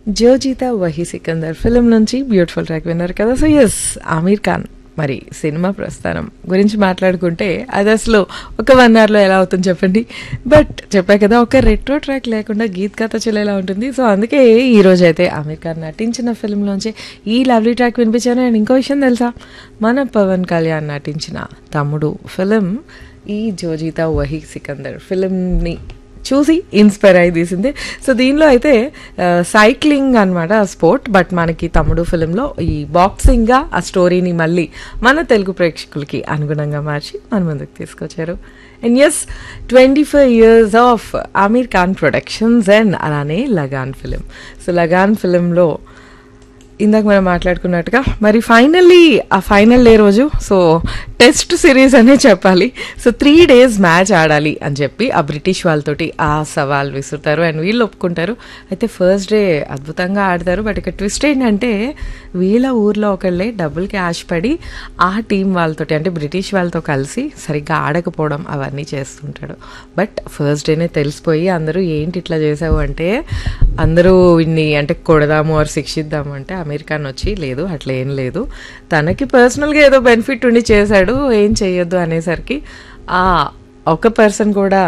జోజీతా Wahi Sikandar film నుంచి beautiful track విన్నారు కదా సో ఎస్ ఆమీర్ ఖాన్ మరి సినిమా ప్రస్థానం గురించి మాట్లాడుకుంటే అది అసలు ఒక వన్ అవర్లో ఎలా అవుతుంది చెప్పండి బట్ చెప్పా కదా ఒక రెట్రో ట్రాక్ లేకుండా గీత్ కథ ఎలా ఉంటుంది సో అందుకే ఈ రోజు అయితే ఆమీర్ ఖాన్ నటించిన ఫిల్మ్లోంచి ఈ లవ్లీ ట్రాక్ వినిపించాను అండ్ ఇంకో విషయం తెలుసా మన పవన్ కళ్యాణ్ నటించిన తమ్ముడు ఫిలిం ఈ జోజీతా వహీ సికందర్ ఫిలింని చూసి ఇన్స్పైర్ అయి తీసింది సో దీనిలో అయితే సైక్లింగ్ అనమాట ఆ స్పోర్ట్ బట్ మనకి తమ్ముడు ఫిలింలో ఈ బాక్సింగ్గా ఆ స్టోరీని మళ్ళీ మన తెలుగు ప్రేక్షకులకి అనుగుణంగా మార్చి మన ముందుకు తీసుకొచ్చారు and yes twenty five years of Aamir Khan productions and అలానే లగాన్ ఫిలిం సో లగాన్ ఫిలింలో ఇందాక మనం మాట్లాడుకున్నట్టుగా మరి ఫైనల్లీ ఆ ఫైనల్ డే రోజు సో టెస్ట్ సిరీస్ అనే చెప్పాలి సో త్రీ డేస్ మ్యాచ్ ఆడాలి అని చెప్పి ఆ బ్రిటిష్ వాళ్ళతోటి ఆ సవాల్ విసురుతారు అండ్ వీళ్ళు ఒప్పుకుంటారు అయితే ఫస్ట్ డే అద్భుతంగా ఆడతారు బట్ ఇక ట్విస్ట్ ఏంటంటే వీళ్ళ ఊర్లో ఒకళ్ళే డబ్బుల్ క్యాష్ పడి ఆ టీం వాళ్ళతోటి అంటే బ్రిటిష్ వాళ్ళతో కలిసి సరిగ్గా ఆడకపోవడం అవన్నీ చేస్తుంటాడు బట్ ఫస్ట్ డేనే తెలిసిపోయి అందరూ ఏంటి ఇట్లా చేసావు అంటే అందరూ ఇన్ని అంటే కొడదాము ఆర్ శిక్షిద్దాము అంటే అమెరికాన్ వచ్చి లేదు అట్లా ఏం లేదు తనకి పర్సనల్గా ఏదో బెనిఫిట్ ఉండి చేశాడు ఏం చేయొద్దు అనేసరికి ఆ ఒక పర్సన్ కూడా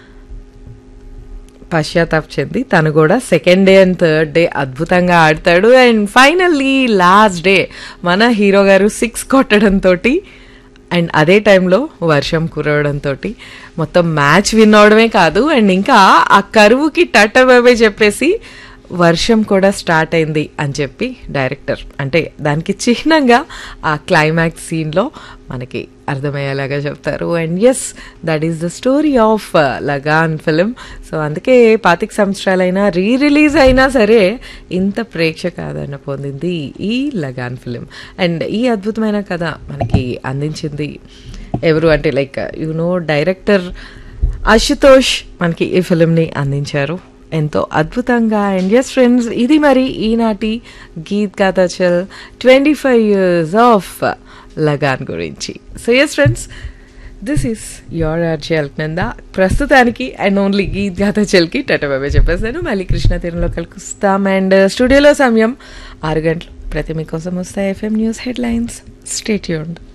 పశ్చాత్తాప చెంది తను కూడా second day and third day అద్భుతంగా ఆడతాడు అండ్ ఫైనల్లీ లాస్ట్ డే మన హీరో గారు సిక్స్ కొట్టడంతో అండ్ అదే టైంలో వర్షం కురవడంతో మొత్తం మ్యాచ్ విన్ అవడమే కాదు అండ్ ఇంకా ఆ కరువుకి టట్టబాబే చెప్పేసి వర్షం కూడా స్టార్ట్ అయింది అని చెప్పి డైరెక్టర్ అంటే దానికి చిహ్నంగా ఆ క్లైమాక్స్ సీన్లో మనకి అర్థమయ్యేలాగా చెప్తారు and yes that is the story of Lagaan film so అందుకే పాతిక సంవత్సరాలైనా రీ రిలీజ్ అయినా సరే ఇంత ప్రేక్షక ఆదరణ పొందింది ఈ లగాన్ ఫిలిం అండ్ ఈ అద్భుతమైన కథ మనకి అందించింది ఎవరు అంటే like you know director Ashutosh మనకి ఈ ఫిలింని అందించారు ఎంతో అద్భుతంగా అండ్ ఎస్ ఫ్రెండ్స్ ఇది మరి ఈనాటి Geet Gaata Chal twenty five years of Lagaan గురించి so yes friends this is your RJ Alaknanda ప్రస్తుతానికి అండ్ ఓన్లీ గీత్ గాథచల్కి టటబాబే చెప్పేస్తాను మళ్ళీ కృష్ణ తీరంలో కలుస్తాం అండ్ స్టూడియోలో సమయం ఆరు గంటలు ప్రతి మీకోసం వస్తాయి ఎఫ్ఎం న్యూస్ హెడ్లైన్స్ స్టేట్ యూండ్